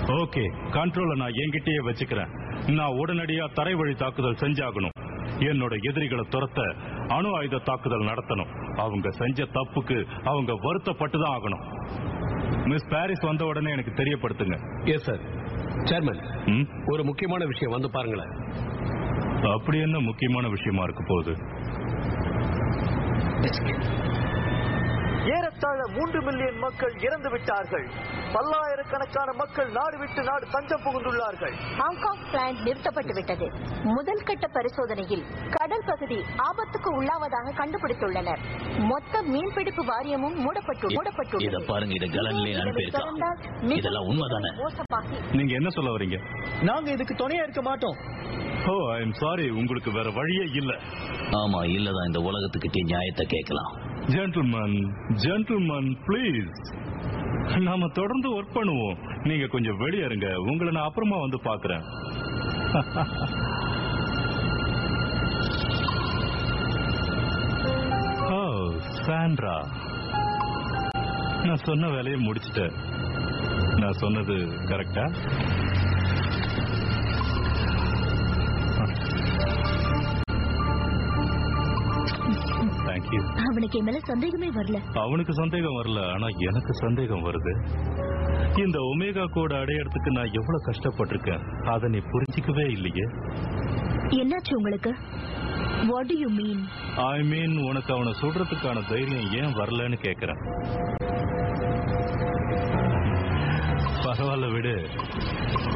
Okay கண்ட்ரோலை நான் என்கிட்டயே வச்சுக்கிறேன் நான் உடனடியா தரை வழி தாக்குதல் செஞ்சாகணும் என்னோட எதிரிகளை துரத்த அணு ஆயுத தாக்குதல் நடத்தணும் அவங்க செஞ்ச தப்புக்கு அவங்க வருத்தப்பட்டு தான் ஆகணும் மிஸ் பாரிஸ் வந்த உடனே எனக்கு தெரியப்படுத்துங்க எஸ் சார் சேர்மன் ம்? ஒரு முக்கியமான விஷயம் வந்து பாருங்களேன் அப்படி என்ன முக்கியமான விஷயமா இருக்க போகுது ஏறத்தாழ மூன்று மில்லியன் மக்கள் இறந்து விட்டார்கள் பல்லாயிரக்கணக்கான மக்கள் நாடு விட்டு நாடு தஞ்சம் புகுந்துள்ளார்கள் ஹாங்காங் பிளான்ட் நிறுத்தப்பட்டு விட்டது முதல் கட்ட பரிசோதனையில் கடல் பகுதி ஆபத்துக்கு உள்ளாவதாக கண்டுபிடித்துள்ளனர் மொத்த மீன்பிடிப்பு வாரியமும் மூடப்பட்டு மூடப்பட்டு இத பாருங்க இது கலன்லயே அனுப்பியிருக்கான் இதெல்லாம் உண்மைதானே மோசமாகி நீங்க என்ன சொல்ல வரீங்க நாங்க இதுக்கு துணையா இருக்க மாட்டோம் ஓ ஐ எம் சாரி உங்களுக்கு வேற வழியே இல்ல ஆமா இல்லதான் இந்த உலகத்துக்கிட்டே நியாயத்தை கேட்கலாம் ஜென்டில்மேன் ஜென்டில்மேன் ப்ளீஸ் நாம தொடர்ந்து ஒர்க் பண்ணுவோம் நீங்க கொஞ்சம் வெளியே இருங்க உங்களை நான் அப்புறமா வந்து பாக்குறேன் ஓ சாண்ட்ரா நான் சொன்ன வேலையை முடிச்சிட்டேன் நான் சொன்னது கரெக்டா தேங்க்யூ அவனுக்கு என் மேல சந்தேகமே வரல அவனுக்கு சந்தேகம் வரல ஆனா எனக்கு சந்தேகம் வருது இந்த ஒமேகா கோட் அடையறதுக்கு நான் எவ்வளவு கஷ்டப்பட்டிருக்கேன் அதை நீ புரிஞ்சிக்கவே இல்லையே என்னாச்சு உங்களுக்கு what do you mean I mean உனக்கு அவனை சுடுறதுக்கான தைரியம் ஏன் வரலன்னு கேக்குறேன் பரவாயில்ல விடு